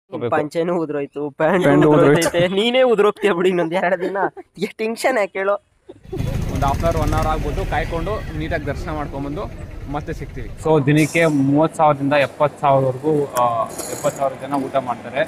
ಹೋಗ್ಬೇಕು. ಪಂಚೆನೂ ಉದ್ರೋಯ್ತು pant pant ಉದ್ರೋಯ್ತೈತೆ ನೀನೇ ಉದ್ರೋಗ್ತೀಯ ಬಿಡಿ ಇನ್ನೊಂದ್ ಎರಡು ದಿನ ಎಷ್ಟು ಟೆನ್ಷನ್ ಯಾಕೆ ಹೇಳು ಒಂದು ಹಾಫ್ ಅವರ್ ಒನ್ ಅವರ್ ಆಗ್ಬೋದು ಕಾಯ್ಕೊಂಡು ನೀಟಾಗಿ ದರ್ಶನ ಮಾಡ್ಕೊಂಬಂದು ಮತ್ತೆ ಸಿಗ್ತೀವಿ ಸೊ ದಿನಕ್ಕೆ ಮೂವತ್ತು ಸಾವಿರದಿಂದ ಎಪ್ಪತ್ತು ಸಾವಿರವರೆಗೂ ಎಪ್ಪತ್ತು ಸಾವಿರ ಜನ ಊಟ ಮಾಡ್ತಾರೆ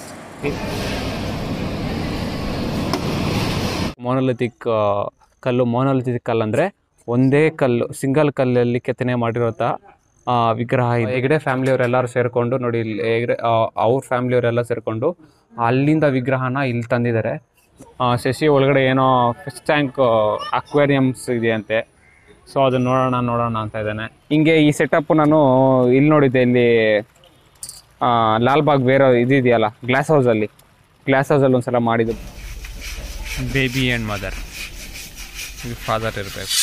ಮೋನೋಲಿಥಿಕ್ ಕಲ್ಲು ಮೋನೋಲಿಥಿಕ್ ಕಲ್ಲು ಅಂದರೆ ಒಂದೇ ಕಲ್ಲು ಸಿಂಗಲ್ ಕಲ್ಲಲ್ಲಿ ಕೆತ್ತನೆ ಮಾಡಿರೋಂಥ ಆ, ವಿಗ್ರಹ ಇದೆ ಹೆಗಡೆ ಫ್ಯಾಮಿಲಿಯವರೆಲ್ಲರೂ ಸೇರಿಕೊಂಡು ನೋಡಿ ಇಲ್ಲಿ ಹೆಗಡೆ ಅವ್ರ ಫ್ಯಾಮಿಲಿಯವರೆಲ್ಲ ಸೇರಿಕೊಂಡು ಅಲ್ಲಿಂದ ವಿಗ್ರಹನ ಇಲ್ಲಿ ತಂದಿದ್ದಾರೆ ಆ, ಶಶಿ ಒಳಗಡೆ ಏನೋ ಫಿಶ್ ಟ್ಯಾಂಕ್ ಅಕ್ವೇರಿಯಮ್ಸ್ ಇದೆಯಂತೆ ಸೊ ಅದನ್ನ ನೋಡೋಣ ನೋಡೋಣ ಅಂತ ಇದ್ದಾನೆ ಹಿಂಗೆ ಈ ಸೆಟಪ್ ನಾನು ಇಲ್ಲಿ ನೋಡಿದ್ದೆ ಇಲ್ಲಿ ಆ, ಲಾಲ್ಬಾಗ್ ಬೇರೆ ಇದಿದೆಯಲ್ಲ ಗ್ಲಾಸ್ ಹೌಸಲ್ಲಿ ಗ್ಲಾಸ್ ಹೌಸಲ್ಲಿ ಒಂದ್ಸಲ ಮಾಡಿದ್ದು ಬೇಬಿ ಆ್ಯಂಡ್ ಮದರ್ ಫಾದರ್ ಇರಬೇಕು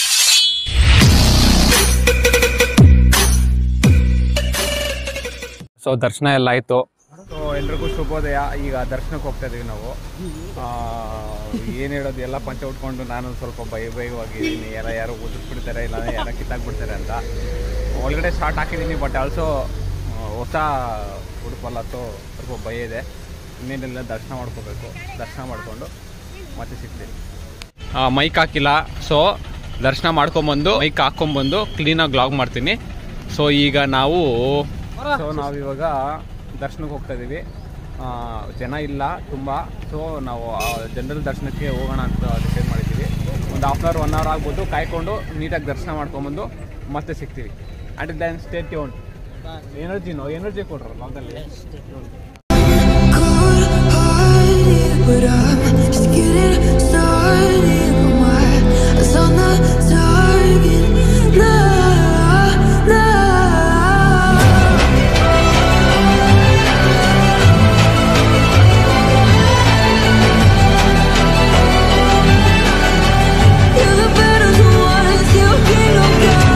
ಸೊ ದರ್ಶನ ಎಲ್ಲ ಆಯಿತು ಸೊ ಎಲ್ರಿಗೂ ಶುಭೋದಯ ಈಗ ದರ್ಶನಕ್ಕೆ ಹೋಗ್ತಾ ಇದೀವಿ ನಾವು ಏನು ಹೇಳೋದು ಎಲ್ಲ ಪಂಚ ಉಟ್ಕೊಂಡು ನಾನು ಸ್ವಲ್ಪ ಭಯ ಭಯವಾಗಿದ್ದೀನಿ ಯಾರ ಯಾರು ಬಿಡ್ತಾರೆ ಇಲ್ಲ ಯಾರ ಕಿತ್ತಾಕ್ಬಿಡ್ತಾರೆ ಅಂತ ಒಳಗಡೆ ಸ್ಟಾರ್ಟ್ ಹಾಕಿದ್ದೀನಿ ಬಟ್ ಆಲ್ಸೋ ಹೊಸ ಉಡುಪಲ್ಲ ಸೊ ಸ್ವಲ್ಪ ಭಯ ಇದೆ ಇನ್ನೇನೆಲ್ಲ ದರ್ಶನ ಮಾಡ್ಕೋಬೇಕು ದರ್ಶನ ಮಾಡಿಕೊಂಡು ಮತ್ತೆ ಸಿಗ್ತೀನಿ ಮೈಕ್ ಹಾಕಿಲ್ಲ ಸೊ ದರ್ಶನ ಮಾಡ್ಕೊಂಬಂದು ಮೈಕ್ ಹಾಕ್ಕೊಂಬಂದು ಕ್ಲೀನಾಗಿ ಬ್ಲಾಗ್ ಮಾಡ್ತೀನಿ ಸೊ ಈಗ ನಾವು ಸೊ ನಾವಿವಾಗ ದರ್ಶನಕ್ಕೆ ಹೋಗ್ತಾ ಇದ್ದೀವಿ ಆ, ಜನ ಇಲ್ಲ ತುಂಬ ಸೊ ನಾವು ಜನರಲ್ ದರ್ಶನಕ್ಕೆ ಹೋಗೋಣ ಅಂತ ಡಿಸೈಡ್ ಮಾಡಿದ್ದೀವಿ ಒಂದು ಹಾಫ್ ಅವರ್ ಒನ್ ಅವರ್ ಆಗ್ಬೋದು ಕಾಯ್ಕೊಂಡು ನೀಟಾಗಿ ದರ್ಶನ ಮಾಡ್ಕೊಂಬಂದು ಮತ್ತೆ ಸಿಗ್ತೀವಿ ಆ್ಯಂಡ್ ದೆನ್ ಸ್ಟೇ ಟ್ಯೂನ್ ಎನರ್ಜಿನೋ ಎನರ್ಜಿ ಕೊಡ್ರು ಲಾಗಲ್ಲಿ But I'm just getting started. My eyes on the target. Nah, nah. You're the better ones. You king of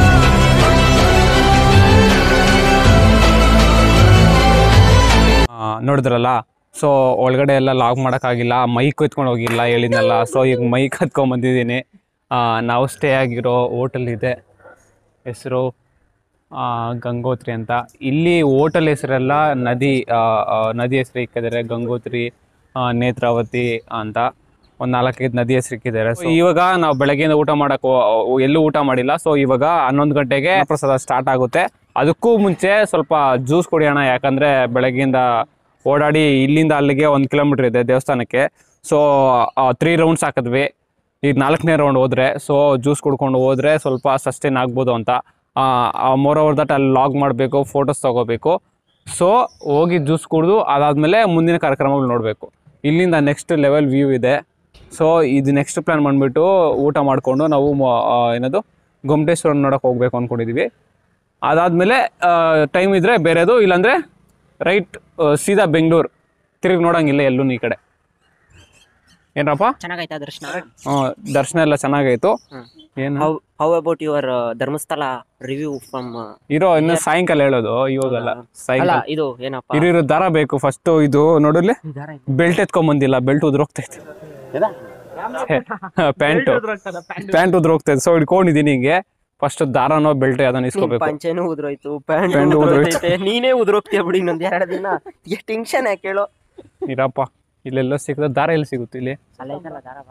ಆ, ನೋಡಿದ್ರಲ್ಲ ಸೊ ಒಳಗಡೆ ಎಲ್ಲ ಲಾಗ್ ಮಾಡೋಕ್ಕಾಗಿಲ್ಲ ಮೈಕ್ ಎತ್ಕೊಂಡು ಹೋಗಿಲ್ಲ ಹೇಳಿದ್ನಲ್ಲ ಸೊ ಈಗ ಮೈಕ್ ಹತ್ಕೊಂಡ್ ಬಂದಿದ್ದೀನಿ ಆ, ನಾವು ಸ್ಟೇ ಆಗಿರೋ ಹೋಟೆಲ್ ಇದೆ ಹೆಸರು ಗಂಗೋತ್ರಿ ಅಂತ ಇಲ್ಲಿ ಹೋಟೆಲ್ ಹೆಸರೆಲ್ಲ ನದಿ ಆ, ಆ, ನದಿ ಹೆಸರು ಇಕ್ಕಿದ್ದಾರೆ ಗಂಗೋತ್ರಿ ಆ, ನೇತ್ರಾವತಿ ಅಂತ ಒಂದು ನಾಲ್ಕೈದು ನದಿ ಹೆಸರು ಇಕ್ಕಿದ್ದಾರೆ ಸೊ ಇವಾಗ ನಾವು ಬೆಳಗ್ಗೆಯಿಂದ ಊಟ ಮಾಡಕ್ಕೆ ಹೋ- ಎಲ್ಲೂ ಊಟ ಮಾಡಿಲ್ಲ ಸೊ ಇವಾಗ ಹನ್ನೊಂದು ಗಂಟೆಗೆ ಪ್ರಸಾದ ಸ್ಟಾರ್ಟ್ ಆಗುತ್ತೆ ಅದಕ್ಕೂ ಮುಂಚೆ ಸ್ವಲ್ಪ ಜ್ಯೂಸ್ ಕುಡಿಯೋಣ ಯಾಕಂದರೆ ಬೆಳಗ್ಗೆಯಿಂದ ಓಡಾಡಿ ಇಲ್ಲಿಂದ ಅಲ್ಲಿಗೆ ಒಂದು ಕಿಲೋಮೀಟ್ರ್ ಇದೆ ದೇವಸ್ಥಾನಕ್ಕೆ ಸೊ ತ್ರೀ ರೌಂಡ್ಸ್ ಹಾಕಿದ್ವಿ ಈಗ ನಾಲ್ಕನೇ ರೌಂಡ್ ಹೋದ್ರೆ ಸೊ ಜ್ಯೂಸ್ ಕುಡ್ಕೊಂಡು ಹೋದ್ರೆ ಸ್ವಲ್ಪ ಸಸ್ಟೈನ್ ಆಗ್ಬೋದು ಅಂತ ಮೋರ್ ಓವರ್ ದಟ್ ಅಲ್ಲಿ ಲಾಗ್ ಮಾಡಬೇಕು ಫೋಟೋಸ್ ತಗೋಬೇಕು ಸೊ ಹೋಗಿ ಜ್ಯೂಸ್ ಕುಡಿದು ಅದಾದಮೇಲೆ ಮುಂದಿನ ಕಾರ್ಯಕ್ರಮಗಳು ನೋಡಬೇಕು ಇಲ್ಲಿಂದ ನೆಕ್ಸ್ಟ್ ಲೆವೆಲ್ ವ್ಯೂ ಇದೆ ಸೊ ಇದು ನೆಕ್ಸ್ಟ್ ಪ್ಲ್ಯಾನ್ ಬಂದುಬಿಟ್ಟು ಊಟ ಮಾಡಿಕೊಂಡು ನಾವು ಮ- ಆ, ಏನದು ಗೊಮ್ಮಟೇಶ್ವರ ನೋಡೋಕೆ ಹೋಗ್ಬೇಕು ಅಂದ್ಕೊಂಡಿದ್ದೀವಿ ಅದಾದಮೇಲೆ ಟೈಮ್ ಇದ್ದರೆ ಬೇರೆದು ಇಲ್ಲಾಂದರೆ ರೈಟ್ ಸೀದಾ ಬೆಂಗಳೂರು ತಿರುಗಿ ನೋಡೋಂಗಿಲ್ಲ ಎಲ್ಲೂ ಈ ಕಡೆ ಏನಪ್ಪ ಚೆನ್ನಾಗಾಯ್ತಾ ದರ್ಶನ ಆ, ದರ್ಶನ ಎಲ್ಲ ಚೆನ್ನಾಗಾಯ್ತು ಹ್ಮ್. ಏನು how how about your Dharmasthala review from ಇರೋ ಇನ್ನು ಸಾಯಂಕಾಲ ಹೇಳೋದು ಇವಾಗಲ್ಲ ಅಲ್ಲ ಸಾಯಂಕಾಲ ಇದು ಏನಪ್ಪ ಇರೋ ಇರೋ ದಾರ ಬೇಕು ಫಸ್ಟ್ ಇದು ನೋಡಲಿ ಬೆಲ್ಟ್ ಎತ್ಕೊಂಬಂದಿಲ್ಲ ಬೆಲ್ಟ್ ಉದ್ರೋಗ್ತೈತೆ ಪ್ಯಾಂಟ್ ಪ್ಯಾಂಟ್ ಉದ್ರೋಗ್ತೈತೆ ಸೊ ಹಿಡ್ಕೊಂಡಿದ್ದೀನಿ ಹಿಂಗೆ ಫಸ್ಟ್ ದಾರನೋ ಬೆಲ್ಟ್ ಯಾವ್ದನ್ನ ಇಸ್ಕೋಬೇಕು ಪಂಚೆನೂ ಉದ್ರೋಯ್ತು ಪ್ಯಾಂಟ್ ಪ್ಯಾಂಟ್ ಉದ್ರೋಯ್ತೈತೆ ನೀನೇ ಉದ್ರೋಗ್ತೀಯ ಬಿಡಿ ಇನ್ನೊಂದ್ ಎರಡು ದಿನ ಎಷ್ಟು ಟೆನ್ಷನ್ ಯಾಕೆ ಹೇಳು ಇರಪ್ಪ ಇಲ್ಲೆಲ್ಲ ಸಿಗ್ತದೆ ದಾರ ಎಲ್ಲಿ ಸಿಗುತ್ತೆ ಇಲ್ಲಿ ಅಲ್ಲೈತಲ್ಲ ದಾರವ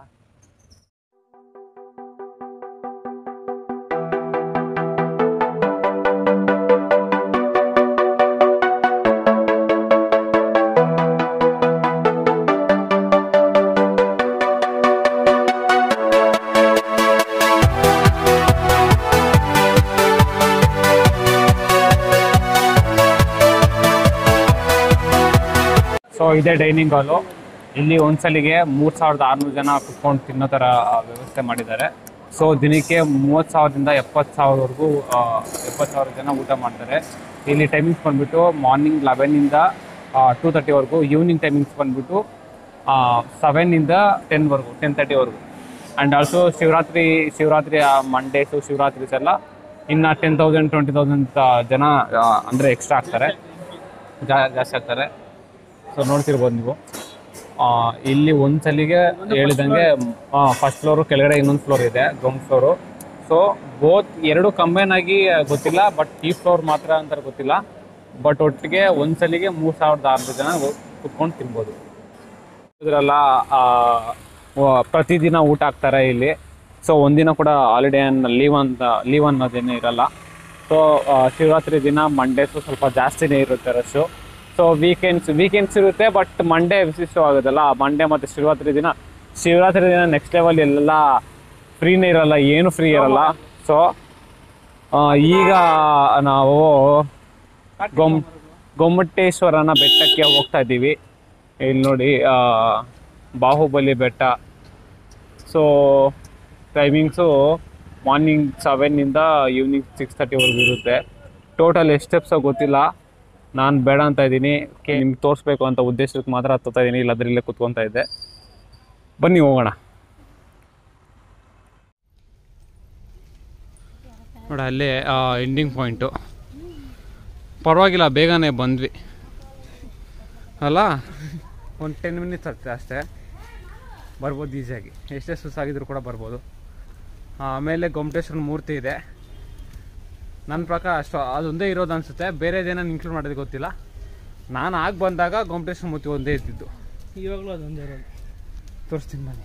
ಸೊ ಇದೇ ಡೈನಿಂಗ್ ಹಾಲು ಇಲ್ಲಿ ಒಂದ್ಸಲಿಗೆ ಮೂರ್ ಸಾವಿರದ ಆರ್ನೂರು ಜನ ಕುತ್ಕೊಂಡು ತಿನ್ನೋ ಥರ ಆ, ವ್ಯವಸ್ಥೆ ಮಾಡಿದ್ದಾರೆ ಸೊ ದಿನಕ್ಕೆ ಮೂವತ್ತು ಸಾವಿರದಿಂದ ಎಪ್ಪತ್ತು ಸಾವಿರವರೆಗೂ ಎಪ್ಪತ್ತು ಸಾವಿರ ಜನ ಊಟ ಮಾಡ್ತಾರೆ ಇಲ್ಲಿ ಟೈಮಿಂಗ್ಸ್ ಬಂದ್ಬಿಟ್ಟು ಮಾರ್ನಿಂಗ್ ಲೆವೆನಿಂದ ಟೂ ತರ್ಟಿವರೆಗೂ ಈವ್ನಿಂಗ್ ಟೈಮಿಂಗ್ಸ್ ಬಂದ್ಬಿಟ್ಟು ಸೆವೆನ್ನಿಂದ ಟೆನ್ವರೆಗೂ ಟೆನ್ ತರ್ಟಿವರೆಗೂ ಆ್ಯಂಡ್ ಆಲ್ಸೋ ಶಿವರಾತ್ರಿ ಶಿವರಾತ್ರಿ ಮಂಡೇಸು ಶಿವರಾತ್ರಿಸ್ ಎಲ್ಲ ಇನ್ನು ಟೆನ್ ತೌಸಂಡ್ ಟ್ವೆಂಟಿ ತೌಸಂಡ್ ಜನ ಆ, ಅಂದರೆ ಎಕ್ಸ್ಟ್ರಾ ಆಗ್ತಾರೆ ಜಾ- ಜಾಸ್ತಿ ಆಗ್ತಾರೆ ಸೊ ನೋಡ್ತಿರ್ಬೋದು ನೀವು ಆ, ಇಲ್ಲಿ ಒಂದ್ಸಲಿಗೆ ಹೇಳಿದಂಗೆ ಫಸ್ಟ್ ಫ್ಲೋರು ಕೆಳಗಡೆ ಇನ್ನೊಂದು ಫ್ಲೋರ್ ಇದೆ ಗ್ರೌಂಡ್ ಫ್ಲೋರು ಸೊ ಬೋತ್ ಎರಡು ಕಂಬೈನ್ ಆಗಿ ಗೊತ್ತಿಲ್ಲ ಬಟ್ ಈ ಫ್ಲೋರ್ ಮಾತ್ರ ಅಂತ ಗೊತ್ತಿಲ್ಲ ಬಟ್ ಒಟ್ಟಿಗೆ ಒಂದ್ಸಲಿಗೆ ಮೂರು ಸಾವಿರದ ಆರುನೂರು ಜನ ಕುತ್ಕೊಂಡು ತಿನ್ಬೋದು ಇದರೆಲ್ಲ ಪ್ರತಿದಿನ ಊಟ ಹಾಕ್ತಾರೆ ಇಲ್ಲಿ ಸೊ ಒಂದಿನ ಕೂಡ ಹಾಲಿಡೇ ಅನ್ನ ಲೀವ್ ಅಂತ ಲೀವ್ ಅನ್ನೋದೇನೇ ಇರಲ್ಲ ಸೊ ಶಿವರಾತ್ರಿ ದಿನ ಮಂಡೇಸು ಸ್ವಲ್ಪ ಜಾಸ್ತಿನೇ ಇರುತ್ತೆ ರಶ್ಶು ಸೊ ವೀಕೆಂಡ್ಸ್ ವೀಕೆಂಡ್ಸ್ ಇರುತ್ತೆ ಬಟ್ ಮಂಡೇ ವಿಶಿಷ್ಟವಾಗೋದಲ್ಲ ಮಂಡೇ ಮತ್ತು ಶಿವರಾತ್ರಿ ದಿನ ಶಿವರಾತ್ರಿ ದಿನ ನೆಕ್ಸ್ಟ್ ಲೆವೆಲ್ ಎಲ್ಲ ಫ್ರೀನೇ ಇರಲ್ಲ ಏನು ಫ್ರೀ ಇರಲ್ಲ ಸೊ ಈಗ ನಾವು ಗೊಮ್ ಗೊಮ್ಮಟೇಶ್ವರನ ಬೆಟ್ಟಕ್ಕೆ ಹೋಗ್ತಾ ಇದ್ದೀವಿ ಇಲ್ಲಿ ನೋಡಿ ಆ, ಬಾಹುಬಲಿ ಬೆಟ್ಟ ಸೊ ಟೈಮಿಂಗ್ಸು ಮಾರ್ನಿಂಗ್ ಸೆವೆನ್ನಿಂದ ಈವ್ನಿಂಗ್ ಸಿಕ್ಸ್ ತರ್ಟಿವರೆಗೂ ಇರುತ್ತೆ ಟೋಟಲ್ ಎಷ್ಟು ಸ್ಟೆಪ್ಸೋ ಗೊತ್ತಿಲ್ಲ ನಾನು ಬೇಡ ಅಂತ ಇದ್ದೀನಿ ಕೆ ನಿಮ್ಗೆ ತೋರಿಸ್ಬೇಕು ಅಂತ ಉದ್ದೇಶಕ್ಕೆ ಮಾತ್ರ ಹತ್ತುತ್ತಾ ಇದ್ದೀನಿ ಇಲ್ಲಾಂದ್ರೆ ಇಲ್ಲೇ ಕುತ್ಕೊತಾ ಇದ್ದೆ ಬನ್ನಿ ಹೋಗೋಣ ನೋಡಿ ಅಲ್ಲೇ ಎಂಡಿಂಗ್ ಪಾಯಿಂಟು ಪರವಾಗಿಲ್ಲ ಬೇಗನೆ ಬಂದ್ವಿ ಅಲ್ಲ ಒಂದು ಟೆನ್ ಮಿನಿಟ್ಸ್ ಆಗ್ತದೆ ಅಷ್ಟೇ ಬರ್ಬೋದು ಈಸಿಯಾಗಿ ಎಷ್ಟೇ ಸುಸ್ತಾಗಿದ್ರು ಕೂಡ ಬರ್ಬೋದು ಆಮೇಲೆ ಗೊಮ್ಮಟೇಶ್ವರನ ಮೂರ್ತಿ ಇದೆ ನನ್ನ ಪ್ರಕಾರ ಅಷ್ಟು ಅದೊಂದೇ ಇರೋದು ಅನಿಸುತ್ತೆ ಬೇರೆದೇನೋ ಇನ್ಕ್ಲೂಡ್ ಮಾಡೋದು ಗೊತ್ತಿಲ್ಲ ನಾನು ಆಗ ಬಂದಾಗ ಗೊಮ್ಮಟೇಶ್ವರ ಮೂರ್ತಿ ಒಂದೇ ಇದ್ದಿದ್ದು ಇವಾಗಲೂ ಅದೊಂದೇ ಇರೋದು ತೋರಿಸ್ತೀನಿ ಬನ್ನಿ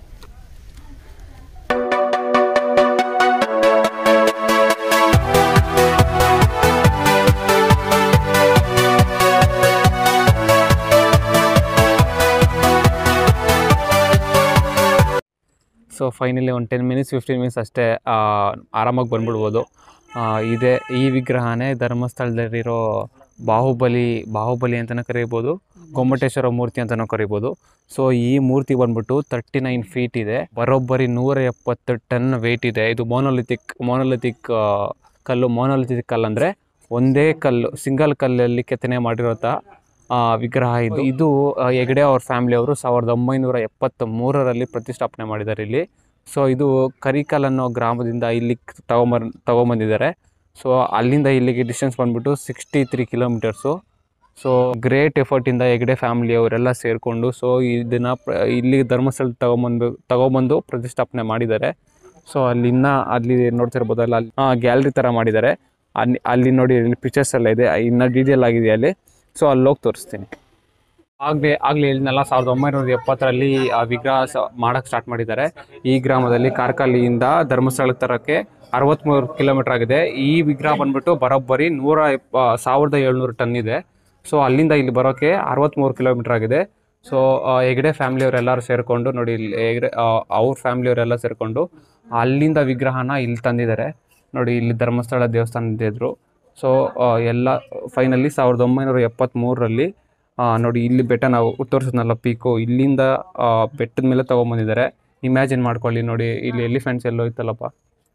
ಸೊ ಫೈನಲಿ ಒಂದು ಟೆನ್ ಮಿನಿಟ್ಸ್ ಫಿಫ್ಟೀನ್ ಮಿನಿಟ್ಸ್ ಅಷ್ಟೇ ಆ, ಆರಾಮಾಗಿ ಬಂದ್ಬಿಡ್ಬೋದು ಆ, ಇದೆ ಈ ವಿಗ್ರಹನೇ ಧರ್ಮಸ್ಥಳದಲ್ಲಿರೋ ಬಾಹುಬಲಿ ಬಾಹುಬಲಿ ಅಂತಲೂ ಕರೀಬೋದು ಗೊಮ್ಮಟೇಶ್ವರ ಮೂರ್ತಿ ಅಂತಲೂ ಕರಿಬೋದು ಸೊ ಈ ಮೂರ್ತಿ ಬಂದ್ಬಿಟ್ಟು ತರ್ಟಿ ನೈನ್ ಫೀಟ್ ಇದೆ ಬರೋಬ್ಬರಿ ನೂರ ಎಪ್ಪತ್ತು ಟನ್ ವೆಯ್ಟ್ ಇದೆ ಇದು ಮೋನೋಲಿಥಿಕ್ ಮೋನೋಲಿಥಿಕ್ ಕಲ್ಲು ಮೋನೋಲಿಥಿಕ್ ಕಲ್ಲು ಅಂದರೆ ಒಂದೇ ಕಲ್ಲು ಸಿಂಗಲ್ ಕಲ್ಲಲ್ಲಿ ಕೆತ್ತನೆ ಮಾಡಿರೋಂಥ ಆ, ವಿಗ್ರಹ ಇದು ಇದು ಆ, ಹೆಗ್ಡೆ ಅವ್ರ ಫ್ಯಾಮಿಲಿಯವರು ಸಾವಿರದ ಒಂಬೈನೂರ ಎಪ್ಪತ್ತ ಮೂರರಲ್ಲಿ ಪ್ರತಿಷ್ಠಾಪನೆ ಮಾಡಿದ್ದಾರೆ ಇಲ್ಲಿ ಸೊ ಇದು ಕರಿಕಲ್ ಅನ್ನೋ ಗ್ರಾಮದಿಂದ ಇಲ್ಲಿಗೆ ತಗೊಂಬರ್ ತಗೊಂಬಂದಿದ್ದಾರೆ ಸೊ ಅಲ್ಲಿಂದ ಇಲ್ಲಿಗೆ ಡಿಸ್ಟೆನ್ಸ್ ಬಂದ್ಬಿಟ್ಟು sixty three kilometres so great ಎಫರ್ಟಿಂದ ಹೆಗ್ಡೆ ಫ್ಯಾಮಿಲಿ ಅವರೆಲ್ಲ ಸೇರಿಕೊಂಡು ಸೊ ಇದನ್ನು ಪ್ರ ಇಲ್ಲಿ ಧರ್ಮಸ್ಥಳ ತಗೊಂಬಂದು ತಗೊಂಬಂದು ಪ್ರತಿಷ್ಠಾಪನೆ ಮಾಡಿದ್ದಾರೆ ಸೊ ಅಲ್ಲಿ ಇನ್ನ ಅಲ್ಲಿ ನೋಡ್ತಿರ್ಬೋದಲ್ಲ ಅಲ್ಲಿ ಗ್ಯಾಲರಿ ಥರ ಮಾಡಿದ್ದಾರೆ ಅಲ್ಲಿ ಅಲ್ಲಿ ನೋಡಿ ಇಲ್ಲಿ ಪಿಕ್ಚರ್ಸ್ ಎಲ್ಲ ಇದೆ ಇನ್ನು ಡೀಟೇಲ್ ಆಗಿದೆ ಅಲ್ಲಿ ಸೊ ಅಲ್ಲಿ ಹೋಗಿ ತೋರಿಸ್ತೀನಿ ಆಗಲೇ ಆಗಲೇ ಹೇಳಿದ್ನಲ್ಲ ಸಾವಿರದ ಒಂಬೈನೂರ ಎಪ್ಪತ್ತರಲ್ಲಿ ಆ ವಿಗ್ರಹ ಸ ಮಾಡೋಕ್ಕೆ ಸ್ಟಾರ್ಟ್ ಮಾಡಿದ್ದಾರೆ ಈ ಗ್ರಾಮದಲ್ಲಿ ಕಾರ್ಕಲಿಯಿಂದ ಧರ್ಮಸ್ಥಳಕ್ಕೆ ತರೋಕ್ಕೆ ಅರವತ್ತ್ಮೂರು ಕಿಲೋಮೀಟರ್ ಆಗಿದೆ ಈ ವಿಗ್ರಹ ಬಂದ್ಬಿಟ್ಟು ಬರೋಬ್ಬರಿ ನೂರ ಎಪ್ಪ ಸಾವಿರದ ಏಳ್ನೂರು ಟನ್ ಇದೆ ಸೊ ಅಲ್ಲಿಂದ ಇಲ್ಲಿ ಬರೋಕ್ಕೆ ಅರವತ್ತ್ಮೂರು ಕಿಲೋಮೀಟರ್ ಆಗಿದೆ ಸೊ ಹೆಗ್ಡೆ ಫ್ಯಾಮಿಲಿಯವರೆಲ್ಲರೂ ಸೇರಿಕೊಂಡು ನೋಡಿ ಇಲ್ಲಿ ಹೆಗ್ಡೆ ಅವ್ರ ಫ್ಯಾಮಿಲಿಯವರೆಲ್ಲ ಸೇರಿಕೊಂಡು ಅಲ್ಲಿಂದ ವಿಗ್ರಹನ ಇಲ್ಲಿ ತಂದಿದ್ದಾರೆ ನೋಡಿ ಇಲ್ಲಿ ಧರ್ಮಸ್ಥಳ ದೇವಸ್ಥಾನದ ಎದುರು ಸೊ ಎಲ್ಲ ಫೈನಲಿ ಸಾವಿರದ ಒಂಬೈನೂರ ಎಪ್ಪತ್ತ್ಮೂರರಲ್ಲಿ ನೋಡಿ ಇಲ್ಲಿ ಬೆಟ್ಟ ನಾವು ತೋರಿಸಿದ್ನಲ್ಲ ಪೀಕು ಇಲ್ಲಿಂದ ಆ, ಬೆಟ್ಟದ ಮೇಲೆ ತೊಗೊಂಬಂದಿದ್ದಾರೆ ಇಮ್ಯಾಜಿನ್ ಮಾಡ್ಕೊಳ್ಳಿ ನೋಡಿ ಇಲ್ಲಿ ಎಲಿಫೆಂಟ್ಸ್ ಎಲ್ಲೋ ಇತ್ತಲ್ಲಪ್ಪ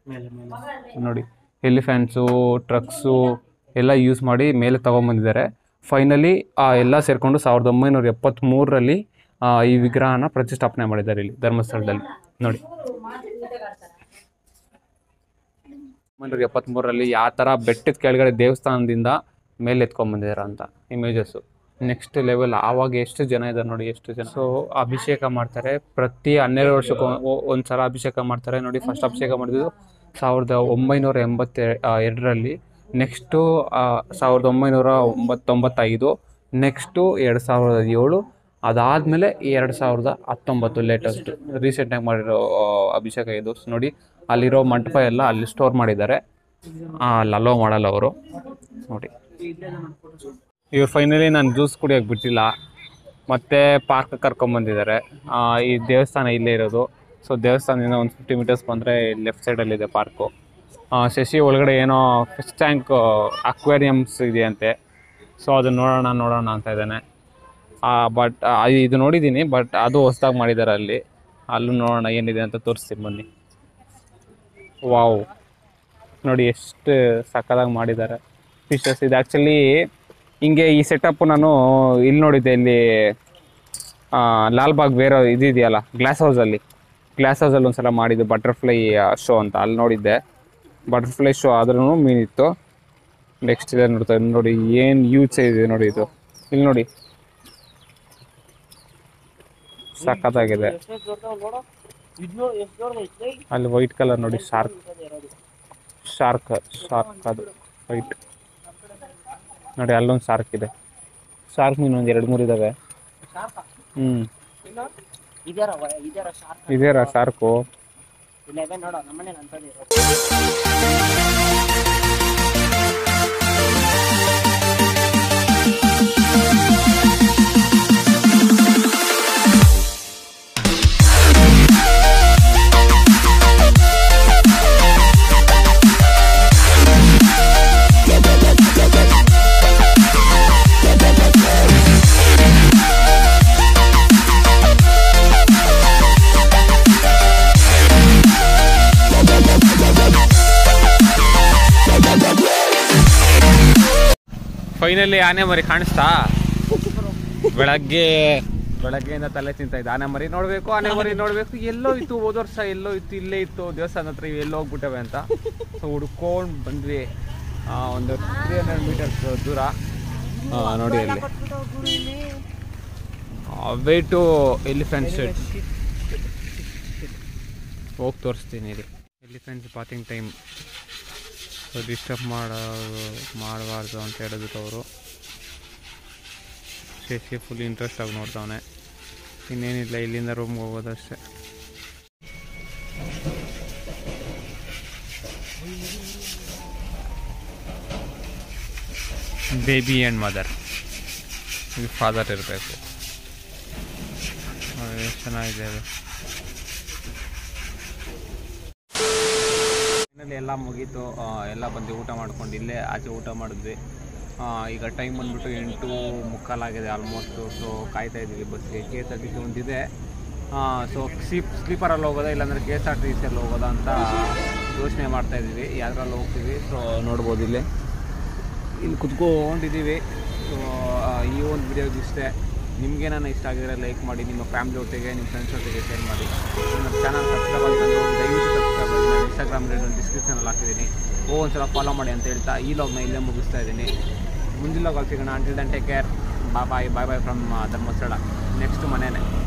ನೋಡಿ ಎಲಿಫೆಂಟ್ಸು ಟ್ರಕ್ಸು ಎಲ್ಲ ಯೂಸ್ ಮಾಡಿ ಮೇಲೆ ತೊಗೊಂಬಂದಿದ್ದಾರೆ ಫೈನಲಿ ಎಲ್ಲ ಸೇರಿಕೊಂಡು ಸಾವಿರದ ಒಂಬೈನೂರ ಎಪ್ಪತ್ತ್ಮೂರರಲ್ಲಿ ಈ ವಿಗ್ರಹನ ಪ್ರತಿಷ್ಠಾಪನೆ ಮಾಡಿದ್ದಾರೆ ಇಲ್ಲಿ ಧರ್ಮಸ್ಥಳದಲ್ಲಿ ನೋಡಿ ಒಂಬೈನೂರ ಎಪ್ಪತ್ತ್ಮೂರರಲ್ಲಿ ಯಾವ ಥರ ಬೆಟ್ಟದ ಕೆಳಗಡೆ ದೇವಸ್ಥಾನದಿಂದ ಮೇಲೆ ಎತ್ಕೊಂಡ್ಬಂದಿದ್ದಾರೆ ಅಂತ ಇಮೇಜಸ್ಸು ನೆಕ್ಸ್ಟ್ ಲೆವೆಲ್ ಆವಾಗ ಎಷ್ಟು ಜನ ಇದ್ದಾರೆ ನೋಡಿ ಎಷ್ಟು ಜನ ಸೊ ಅಭಿಷೇಕ ಮಾಡ್ತಾರೆ ಪ್ರತಿ ಹನ್ನೆರಡು ವರ್ಷಕ್ಕೆ ಒಂದು ಸಲ ಅಭಿಷೇಕ ಮಾಡ್ತಾರೆ ನೋಡಿ ಫಸ್ಟ್ ಅಭಿಷೇಕ ಮಾಡಿದ್ದು ಸಾವಿರದ ಒಂಬೈನೂರ ಎಂಬತ್ತೆ ಆ, ಎರಡರಲ್ಲಿ ನೆಕ್ಸ್ಟು ಸಾವಿರದ ಒಂಬೈನೂರ ಒಂಬತ್ತೊಂಬತ್ತೈದು ನೆಕ್ಸ್ಟು ಎರಡು ಸಾವಿರದ ಏಳು ಅದಾದಮೇಲೆ ಎರಡು ಸಾವಿರದ ಹತ್ತೊಂಬತ್ತು ಲೇಟೆಸ್ಟ್ ರೀಸೆಂಟಾಗಿ ಮಾಡಿರೋ ಆ, ಅಭಿಷೇಕ ಇದು ನೋಡಿ ಅಲ್ಲಿರೋ ಮಂಟಪ ಎಲ್ಲ ಅಲ್ಲಿ ಸ್ಟೋರ್ ಮಾಡಿದ್ದಾರೆ ಅಲ್ಲಿ ಅಲೋ ಮಾಡಲ್ಲ ಅವರು ನೋಡಿ ಇವ್ರು ಫೈನಲಿ ನಾನು ಜ್ಯೂಸ್ ಕುಡಿಯೋಕೆ ಬಿಟ್ಟಿಲ್ಲ ಮತ್ತೆ ಪಾರ್ಕ್ ಕರ್ಕೊಂಬಂದಿದ್ದಾರೆ ಆ, ಈ ದೇವಸ್ಥಾನ ಇಲ್ಲೇ ಇರೋದು ಸೊ ದೇವಸ್ಥಾನದಿಂದ ಒಂದು ಫಿಫ್ಟಿ ಮೀಟರ್ಸ್ ಬಂದರೆ ಲೆಫ್ಟ್ ಸೈಡಲ್ಲಿದೆ ಪಾರ್ಕು ಶಶಿ ಒಳಗಡೆ ಏನೋ ಫಿಶ್ ಟ್ಯಾಂಕ್ ಅಕ್ವೇರಿಯಮ್ಸ್ ಇದೆಯಂತೆ ಸೊ ಅದನ್ನ ನೋಡೋಣ ನೋಡೋಣ ಅಂತ ಇದ್ದಾನೆ ಬಟ್ ಇದು ನೋಡಿದ್ದೀನಿ ಬಟ್ ಅದು ಹೊಸ್ದಾಗಿ ಮಾಡಿದ್ದಾರೆ ಅಲ್ಲಿ ಅಲ್ಲೂ ನೋಡೋಣ ಏನಿದೆ ಅಂತ ತೋರಿಸ್ತೀನಿ ಬನ್ನಿ ವಾವ್ ನೋಡಿ ಎಷ್ಟು ಸಕ್ಕದಾಗಿ ಮಾಡಿದ್ದಾರೆ ಫಿಶಸ್ ಇದು ಆ್ಯಕ್ಚುಲಿ ಹಿಂಗೆ ಈ ಸೆಟಪ್ ನಾನು ಇಲ್ಲಿ ನೋಡಿದ್ದೆ ಇಲ್ಲಿ ಆ, ಲಾಲ್ಬಾಗ್ ಬೇರೆ ಇದಿದೆಯಲ್ಲ ಗ್ಲಾಸ್ ಹೌಸಲ್ಲಿ ಗ್ಲಾಸ್ ಹೌಸಲ್ಲಿ ಒಂದು ಸಲ ಮಾಡಿದ್ದು ಬಟರ್ಫ್ಲೈ ಶೋ ಅಂತ ಅಲ್ಲಿ ನೋಡಿದ್ದೆ ಬಟರ್ಫ್ಲೈ ಶೋ ಆದ್ರೂ ಮೀನಿತ್ತು ನೆಕ್ಸ್ಟ್ ಇದೆ ನೋಡ್ತಾ ಇದ್ದೀನಿ. ನೋಡಿ ಏನು ಯೂಸ್ ಇದೆ ನೋಡಿ ಇದು ಇಲ್ಲಿ ನೋಡಿ ಸಖತ್ತಾಗಿದೆ ಅಲ್ಲಿ ವೈಟ್ ಕಲರ್ ನೋಡಿ ಶಾರ್ಕ್ ಶಾರ್ಕ್ ಶಾರ್ಕ್ ಅದು ವೈಟ್ ನೋಡಿ ಅಲ್ಲೊಂದು ಶಾರ್ಕ್ ಇದೆ ಶಾರ್ಕ್ ಮೀನು ಒಂದು ಎರಡು ಮೂರು ಇದ್ದಾವೆ ಹ್ಞೂ ಇದಾರ ಇದಾರ ಶಾರ್ಪ್ ಇದೇರಾ ಶಾರ್ಕು ಇಲೆವೆನ್ ನೋಡೋ ನಮ್ಮನೆ ಅಂತದ್ದು ಫೈನಲಿ ಆನೆ ಮರಿ ಕಾಣಿಸ್ತಾ ಬೆಳಗ್ಗೆ ಬೆಳಗ್ಗೆಯಿಂದ ತಲೆ ತಿಂತ ಇದ್ದ ಆನೆ ಮರಿ ನೋಡ್ಬೇಕು ಆನೆ ಮರಿ ನೋಡ್ಬೇಕು ಎಲ್ಲೋ ಇತ್ತು ಹೋದ ವರ್ಷ ಎಲ್ಲೋ ಇತ್ತು ಇಲ್ಲೇ ಇತ್ತು ದೇವಸ್ಥಾನ ಹತ್ರ ಇವು ಎಲ್ಲೋ ಹೋಗ್ಬಿಟ್ಟವೆ ಅಂತ ಸೊ ಹುಡ್ಕೊಂಡು ಬಂದ್ವಿ ಆ, ಒಂದು ತ್ರೀ ಹಂಡ್ರೆಡ್ ಮೀಟರ್ಸ್ ದೂರ ಆ, ನೋಡಿ ಅಲ್ಲಿ ವೇ ಟು ಎಲಿಫೆಂಟ್ ಶೆಡ್ ಹೋಗಿ ತೋರಿಸ್ತೀನಿ ಇಲ್ಲಿ elephants bathing time so disturb ಮಾಡೋ ಮಾಡಬಾರ್ದು ಅಂತ ಹೇಳಿದ್ರು ಅವರು ಶಶಿ ಫುಲ್ ಇಂಟ್ರೆಸ್ಟ್ ಆಗಿ ನೋಡ್ತಾವನೆ ಇನ್ನೇನಿಲ್ಲ ಇಲ್ಲಿಂದ ರೂಮ್ಗೆ ಹೋಗೋದಷ್ಟೇ ಬೇಬಿ ಆ್ಯಂಡ್ ಮದರ್ ಇದು ಫಾದರ್ ಇರಬೇಕು ಎಷ್ಟು ಚೆನ್ನಾಗಿದೆ ಅದು ಫೈನಲಿ ಎಲ್ಲ ಮುಗೀತು ಆ, ಎಲ್ಲ ಬಂದು ಊಟ ಮಾಡ್ಕೊಂಡು ಇಲ್ಲೇ ಆಚೆ ಊಟ ಮಾಡಿದ್ವಿ ಆ, ಈಗ ಟೈಮ್ ಬಂದ್ಬಿಟ್ಟು ಎಂಟು ಮುಕ್ಕಾಲಾಗಿದೆ ಆಲ್ಮೋಸ್ಟು ಸೊ ಕಾಯ್ತಾ ಇದ್ದೀವಿ ಬಸ್ಗೆ K S R T C ಒಂದಿದೆ ಸೊ ಸ್ಲೀಪ್ ಸ್ಲೀಪರಲ್ಲಿ ಹೋಗೋದಾ ಇಲ್ಲಾಂದರೆ ಕೆ ಎಸ್ ಆರ್ ಟಿ ಸಿಯಲ್ಲಿ ಹೋಗೋದಾ ಅಂತ ಯೋಚನೆ ಮಾಡ್ತಾ ಇದ್ದೀವಿ ಯಾವ್ದ್ರಲ್ಲಿ ಹೋಗ್ತೀವಿ ಸೊ ನೋಡ್ಬೋದು ಇಲ್ಲಿ ಇಲ್ಲಿ ಕುತ್ಕೊಂಡಿದ್ದೀವಿ ಸೊ ಈ ಒಂದು ವಿಡಿಯೋಗೆ ಇಷ್ಟೇ ನಿಮಗೆ ನಾನು ಇಷ್ಟ ಆಗಿದ್ರೆ ಲೈಕ್ ಮಾಡಿ ನಿಮ್ಮ ಫ್ಯಾಮಿಲಿ ಒಟ್ಟಿಗೆ ನಿಮ್ಮ ಫ್ರೆಂಡ್ಸ್ ಒಟ್ಟಿಗೆ ಶೇರ್ ಮಾಡಿ ನಮ್ಮ ಚಾನಲ್ ಸಬ್ಸ್ಕ್ರೈಬ್ ಆಗಿದ್ರೆ ದಯವಿಟ್ಟು ಸಬ್ಸ್ಕ್ರೈಬ್ ಆಗಿ ನಾನು ಇನ್ಸ್ಟಾಗ್ರಾಮ್ ಡಿಸ್ಕ್ರಿಪ್ಷನಲ್ಲಿ ಹಾಕಿದ್ದೀನಿ ಹೋಗಿ ಒಂದ್ಸಲ ಫಾಲೋ ಮಾಡಿ ಅಂತ ಹೇಳ್ತಾ ಈ ಲಾಗ್ನ ಇಲ್ಲೇ ಮುಗಿಸ್ತಾ ಇದ್ದೀನಿ ಮುಂದಿನ ಲಾಗ್ ಸಿಗೋಣ until then take care bye bye bye bye from Dharmasthala next ಮನೆಯೇ